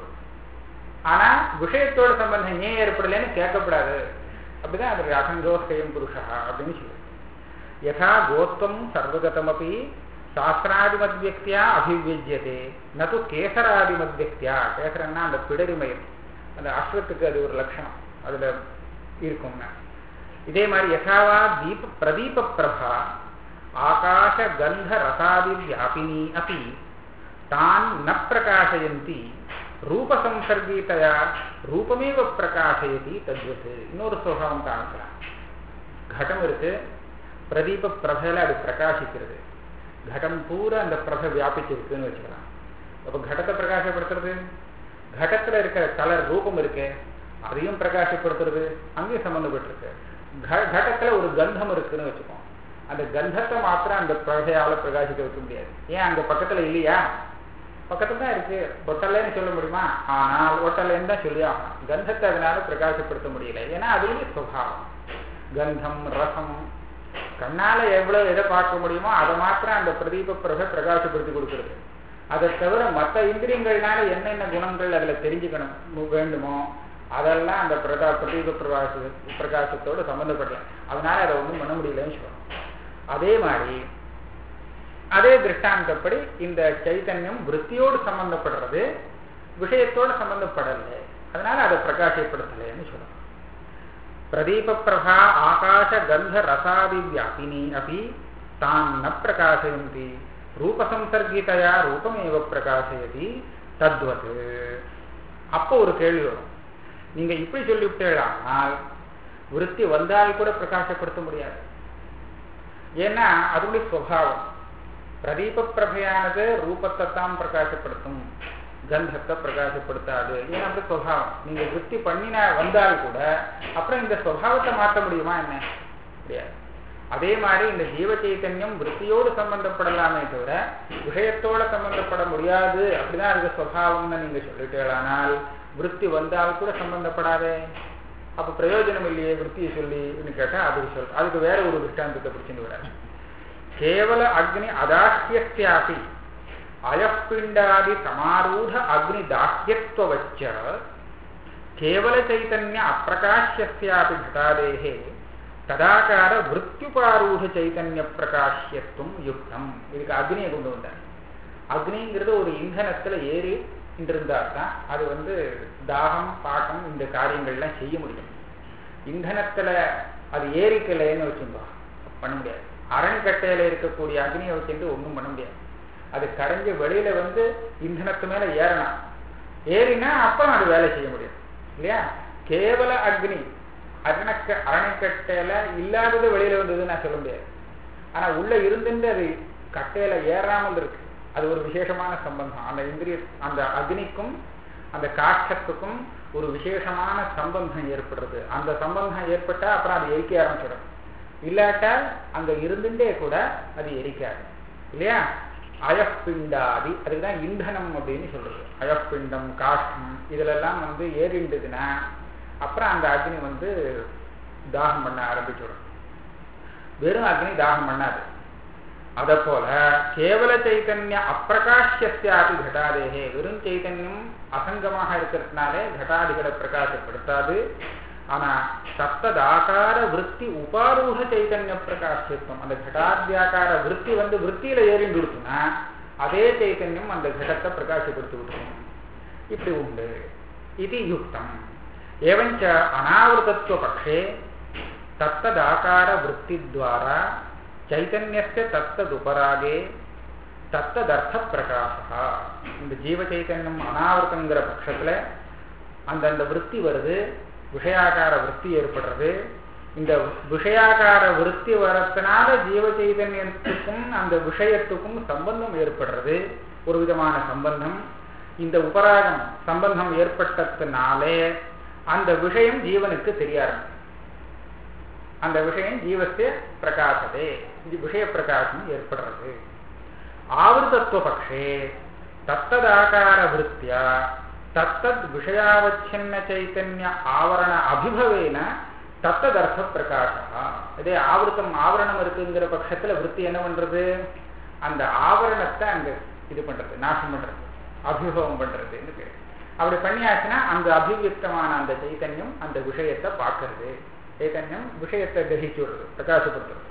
ஆனா விஷயத்தோட சம்பந்தம் ஏன் ஏற்படலன்னு கேட்கக்கூடாது அப்படிதான் அது அசங்கோஸ்தயம் புருஷா அப்படின்னு சொல்லு யதா கோத்வம் சர்வகதமபி சாஸ்திராதிமத்வியக்தியா அபிவியஜ்யதே நது கேசராதிமத்வியக்தியா கேசரன்னா அந்த பிடரிமயம் அந்த அஸ்வத்துக்கு அது ஒரு லட்சணம் அதுல இருக்குங்க இதே மாதிரி யசாவா தீப பிரதீப பிரபா ஆகாஷ கந்த ரசாதி வியாபினி அப்படி தான் ந பிரகாசயந்தி ரூபசம்சர்கீதையா ரூபமேவ பிரகாசயதி தத்வத் இன்னொரு சுகாவம் காமிக்கலாம் கடம் இருக்கு பிரதீப பிரபையில அது பிரகாசிக்கிறது கடம் பூரா அந்த பிரபை வியாபிச்சிருக்குன்னு வச்சுக்கலாம் அப்ப கடத்தை பிரகாசப்படுத்துறது கடத்துல இருக்கிற கலர் ரூபம் இருக்கு அதையும் பிரகாசப்படுத்துறது அங்கேயும் சம்பந்தப்பட்டிருக்கு கடத்துல ஒரு கந்தம் இருக்குன்னு வச்சுக்கோம் அந்த கந்தத்தை மாத்திரம் அந்த பிரகையால பிரகாசிக்க வைக்க முடியாது ஏன் அங்க பக்கத்துல இல்லையா பக்கத்துல தான் இருக்கு ஒட்டலைன்னு சொல்ல முடியுமா ஆனால் ஒட்டலைன்னு தான் சொல்லி ஆகணும் கந்தத்தை அதனால பிரகாசப்படுத்த முடியல ஏன்னா அதுலயே சுபாவம் கந்தம் ரசம் கண்ணால எவ்வளவு எதை பார்க்க முடியுமோ அதை மாத்திரம் அந்த பிரதீப பிரகை பிரகாசப்படுத்தி கொடுக்கிறது அதை தவிர மற்ற இந்திரியங்கள்னால என்னென்ன குணங்கள் அதுல தெரிஞ்சுக்கணும் வேண்டுமோ அதெல்லாம் அந்த பிரதா பிரதீப பிரகாச பிரகாசத்தோடு சம்பந்தப்படல அதனால அதை ஒன்றும் பண்ண முடியலன்னு சொல்லணும் அதே மாதிரி அதே திருஷ்டாந்தப்படி இந்த சைத்தன்யம் விற்த்தியோடு சம்பந்தப்படுறது விஷயத்தோடு சம்பந்தப்படலை அதனால அதை பிரகாசப்படுத்தலைன்னு சொல்லணும் பிரதீப பிரபா ஆகாஷ கந்த ரசாதி வியாபினி அப்படி தான் ந பிரகாசயந்தி ரூபசம்சர்கிதையா ரூபமேவ பிரகாசயதி தத்வத் அப்போ ஒரு கேள்வி வரும் நீங்க இப்படி சொல்லிவிட்டேனால் விருத்தி வந்தால் கூட பிரகாசப்படுத்த முடியாது ஏன்னா அதனுடைய சுவாவம் பிரதீப பிரபையானது ரூபத்தை தான் பிரகாசப்படுத்தும் கந்தத்தை பிரகாசப்படுத்தாது ஏன்னா அப்படி சுவாவம் நீங்க விருத்தி பண்ணினா வந்தால் கூட அப்புறம் இந்த சுவாவத்தை மாற்ற முடியுமா என்ன முடியாது அதே மாதிரி இந்த ஜீவ சைத்தன்யம் விற்த்தியோடு சம்பந்தப்படலாமே தவிர விஷயத்தோட சம்பந்தப்பட முடியாது அப்படிதான் அதுக்கு சுவாவம்னு நீங்க சொல்லிட்டீங்களானால் விற்பி வந்தால் கூட சம்பந்தப்படாதே அப்ப பிரயோஜனம் இல்லையே விற்பியை சொல்லின்னு கேட்டா அதுக்கு சொல் அதுக்கு வேற ஒரு திருஷ்டாந்தத்தை பிடிச்சிட்டு வர கேவல அக்னி அதாஹ்யஸ்யாபி அயப்பிண்டாதி சமாரூட அக்னி தாஹ்யத்துவச்ச கேவல சைத்தன்ய அப்பிரகாஷ்யஸ்யாபி घटादेः ததாகார விற்பிபாரூட சைத்தன்ய பிரகாஷ்யத்துவம் யுக்தம் இதுக்கு அக்னியை கொண்டு வந்தார் அக்னிங்கிறது ஒரு இந்தனத்துல ஏறி இருந்தால் தான் அது வந்து தாகம் பாகம் இந்த காரியங்கள்லாம் செய்ய முடியும் இந்தனத்துல அது ஏறிக்கலைன்னு வச்சுக்கோ பண்ண முடியாது அரண்கட்டையில இருக்கக்கூடிய அக்னியை வச்சுட்டு ஒன்றும் பண்ண முடியாது அது கரைஞ்சு வெளியில வந்து இந்தனத்து மேல ஏறணும் ஏறினா அப்புறம் அது வேலை செய்ய முடியும் இல்லையா கேவல அக்னி அரணக்க அரணைக்கட்டையில இல்லாதது வெளியில வந்ததுன்னு நான் சொல்ல முடியாது ஆனா உள்ள இருந்துட்டு அது கட்டையில ஏறாமல் இருக்கு அது ஒரு விசேஷமான சம்பந்தம் அந்த இந்திரிய அந்த அக்னிக்கும் அந்த காட்சத்துக்கும் ஒரு விசேஷமான சம்பந்தம் ஏற்படுறது அந்த சம்பந்தம் ஏற்பட்டா அப்புறம் அது எரிக்க ஆரம்பிச்சிடும் இல்லாட்டா அங்க இருந்துட்டே கூட அது எரிக்காது இல்லையா அயப்பிண்டாதி அதுக்குதான் இந்தனம் அப்படின்னு சொல்றது அயப்பிண்டம் காஷ்டம் இதுலெல்லாம் வந்து ஏறிண்டதுன்னா அப்புறம் அந்த அக்னி வந்து தாகம் பண்ண ஆரம்பிச்சிடும் வெறும் அக்னி தாகம் பண்ணாது அத போல கேவல சைத்தன்ய அப்பிரகாஷ்யாதி கடாதேகே வெறும் சைத்தன்யம் அசங்கமாக இருக்கிறதுனாலே கடாதிகளை பிரகாசப்படுத்தாது ஆனா சத்ததாகார விற்பி உபாரூக சைத்தன்ய பிரகாசியத்துவம் அந்த கடாத்தியாக்கார விற்பி வந்து விற்பியில ஏறிண்டு இருக்குன்னா அதே சைத்தன்யம் அந்த கடத்தை பிரகாசப்படுத்தி விட்டுரும் இப்படி உண்டு இது யுக்தம் ஏவஞ்ச அனாவிருத்தத்துவ பட்சே தத்ததாகார விற்பித்வாரா சைத்தன்யஸ்ய தத்ததுபராகே தத்ததர்த்த பிரகாசா இந்த ஜீவ சைத்தன்யம் அனாவிரதங்கிற பட்சத்துல அந்தந்த விற்பி வருது விஷயாகார விற்பி ஏற்படுறது இந்த விஷயாகார விற்பி வரத்தினால ஜீவ சைதன்யத்துக்கும் அந்த விஷயத்துக்கும் சம்பந்தம் ஏற்படுறது ஒரு விதமான சம்பந்தம் இந்த உபராகம் சம்பந்தம் ஏற்பட்டதுனாலே அந்த விஷயம் ஜீவனுக்கு தெரிய ஆரம்பிக்கும் அந்த விஷயம் ஜீவஸ்ய பிரகாசதே விஷய பிரகாசம் ஏற்படுறது ஆவிருத்தத்துவ பட்சே தத்ததாகார விற்த்தியா தத்தத் விஷயாவச்சின்ன சைத்தன்ய ஆவரண அபிபவேன தத்ததர்த்த பிரகாசா இதே ஆவருத்தம் ஆவரணம் இருக்குங்கிற பட்சத்துல விற்பி என்ன பண்றது அந்த ஆவரணத்தை அங்க இது பண்றது நாசம் பண்றது அபிபவம் பண்றதுன்னு பேர் அப்படி பண்ணியாச்சுன்னா அந்த அபிவியக்தமான அந்த சைத்தன்யம் அந்த விஷயத்தை பார்க்கறது சைத்தன்யம் விஷயத்தை கிரகிச்சு விடுறது பிரகாசப்படுத்துறது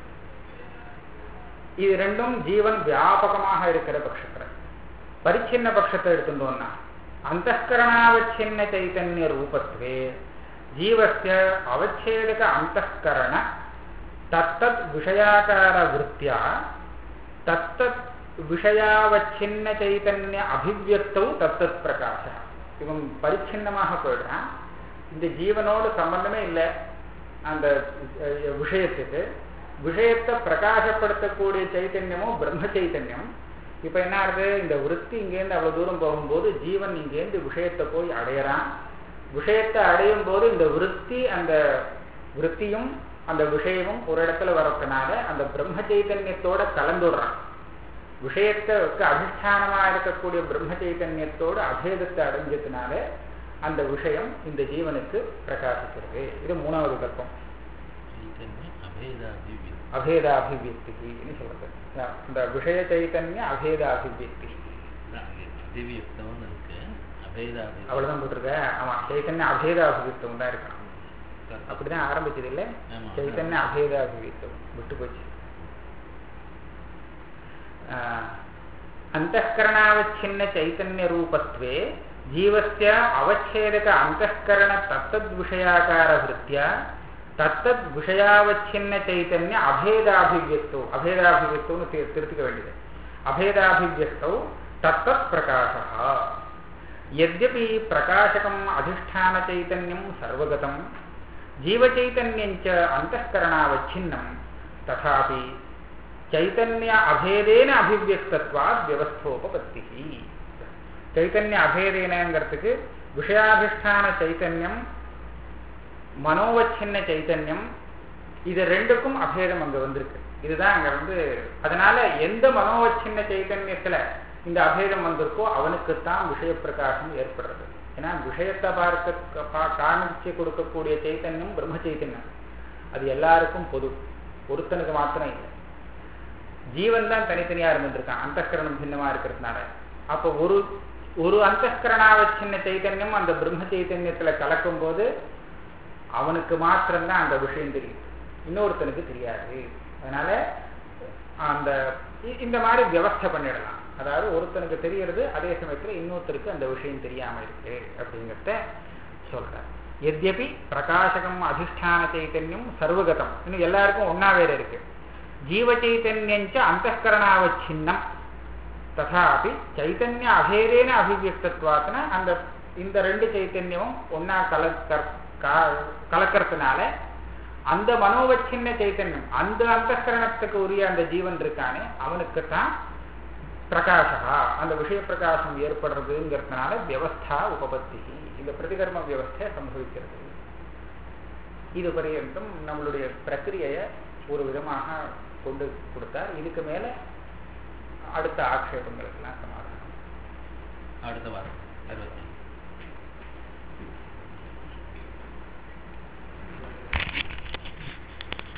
இது ரெண்டும் ஜீவன் வியாபகமாக இருக்கிற பட்சத்துல பரிச்சின்ன பட்சத்தை எடுத்துட்டோம்னா ಅಂತಃಕರಣಾವಚ್ಛಿನ್ನ ಚೈತನ್ಯ ರೂಪತ್ವೇ ಜೀವಸ್ಯ ಅವಚ್ಛೇದಕ ಅಂತಃಕರಣ ತತ್ತತ್ ವಿಷಯಾಕಾರ ವೃತ್ತಿಯ ತತ್ತತ್ விஷயாவச்சின்ன சைத்தன்ய அபிவியக்தவும் தத்தத் பிரகாச இவன் பரிச்சின்னமாக போயிடுறான் இந்த ஜீவனோடு சம்பந்தமே இல்லை அந்த விஷயத்துக்கு விஷயத்தை பிரகாசப்படுத்தக்கூடிய சைத்தன்யமும் பிரம்ம சைத்தன்யம் இப்ப என்ன ஆகுது இந்த விற்பி இங்கேருந்து அவ்வளவு தூரம் போகும்போது ஜீவன் இங்கேருந்து விஷயத்தை போய் அடையறான் விஷயத்தை அடையும் போது இந்த விற்பி அந்த விற்பியும் அந்த விஷயமும் ஒரு இடத்துல வரதுனால அந்த பிரம்ம சைத்தன்யத்தோட கலந்துடுறான் விஷயத்துக்கு அதிஷ்டானமா இருக்கக்கூடிய பிரம்ம சைத்தன்யத்தோடு அபேதத்தை அடைஞ்சதுனால அந்த விஷயம் இந்த ஜீவனுக்கு பிரகாசிக்கிறது இது மூணாவது கல்பம் அபேதாபிவியக்தின்னு சொல்றது இந்த விஷய சைத்தன்ய அபேதாபிவியக்தி அவ்வளவுதான் போட்டிருக்க ஆமா சைத்தன்ய அபேதாபிவியக்தம் தான் இருக்கான் அப்படிதான் ஆரம்பிச்சது இல்ல சைத்தன்ய அபேதாபிவியக்தம் விட்டு போச்சு ಅಂತಃಕರಣಾವಚ್ಛಿನ್ನ ಚೈತನ್ಯ ರೂಪತ್ವೇ ಜೀವಸ್ಯ ಅವಚ್ಛೇದಕ ಅಂತಃಕರಣ ತತ್ತದ್ ವಿಷಯಾಕಾರ ವೃತ್ಯ தத்தத் விஷயாவச்சின்ன சைத்தன்ய அபேதாபிவியக்தோ அபேதாபிவியக்தோன்னு திருத்திக்க வேண்டியது அபேதாபிவியக்தோ தத்தத் பிரகாசா यद्यपि प्रकाशकम् अधिष्ठानचैतन्यं सर्वगतं जीवचैतन्यञ्च अन्तःकरणावच्छिन्नं तथापि चैतन्य अभेदेन अभिव्यक्तत्वात् व्यवस्थोपपत्तिः चैतन्य अभेदेनங்கிறதுக்கு விஷயாதிஷ்டான சைத்தன்யம் மனோவச்சின்ன சைத்தன்யம் இது ரெண்டுக்கும் அபேதம் அங்க வந்திருக்கு இதுதான் அங்க வந்து அதனால எந்த மனோவச்சின்ன சைத்தன்யத்துல இந்த அபேதம் வந்திருக்கோ அவனுக்குத்தான் விஷய பிரகாசம் ஏற்படுறது ஏன்னா விஷயத்தை பார்க்க காமிச்சு கொடுக்கக்கூடிய சைத்தன்யம் பிரம்ம சைத்தன்யம் அது எல்லாருக்கும் பொது ஒருத்தனுக்கு மாத்திரம் இல்லை ஜீவன் தான் தனித்தனியா இருந்துருக்கான் அந்தகரணம் சின்னமா இருக்கிறதுனால அப்போ ஒரு ஒரு அந்தகரணாவச்சின்ன சைத்தன்யம் அந்த பிரம்ம சைத்தன்யத்துல கலக்கும் போது அவனுக்கு மாத்திரம்தான் அந்த விஷயம் தெரியும் இன்னொருத்தனுக்கு தெரியாது அதனால அந்த இ- இந்த மாதிரி வியவஸ்தை பண்ணிடலாம் அதாவது ஒருத்தனுக்கு தெரியறது அதே சமயத்துல இன்னொருத்தருக்கு அந்த விஷயம் தெரியாம இருக்கு அப்படிங்கிறத சொல்றார் எத்யபி பிரகாசகம் அதிஷ்டான சைத்தன்யம் சர்வகதம் இன்னும் எல்லாருக்கும் ஒன்னா வேற இருக்கு ஜீவ சைத்தன்யஞ்ச அந்தఃகரணாவச்சின்னம் ததாபி சைத்தன்ய அபேதேன அபிவியக்தத்வாத்தின அந்த இந்த ரெண்டு சைத்தன்யமும் ஒன்னா கலக்க கா- கலக்கறதுனால அந்த மனோவச்சின்ன சைத்தன்யம் அந்த அந்தகரணத்துக்கு உரிய அந்த ஜீவன் இருக்கானே அவனுக்கு தான் பிரகாசா அந்த விஷய பிரகாசம் ஏற்படுறதுங்கிறதுனால வியவஸ்தா உபபத்தி இந்த பிரதிகர்ம வியவஸ்தை சம்பவிக்கிறது இது பரியந்தம் நம்மளுடைய பிரக்கிரியையை ஒரு விதமாக கொண்டு கொடுத்தார் இதுக்கு மேல அடுத்த ஆட்சேபங்களுக்கெல்லாம் சமாதானம் அடுத்த வாரம் அறுபத்தி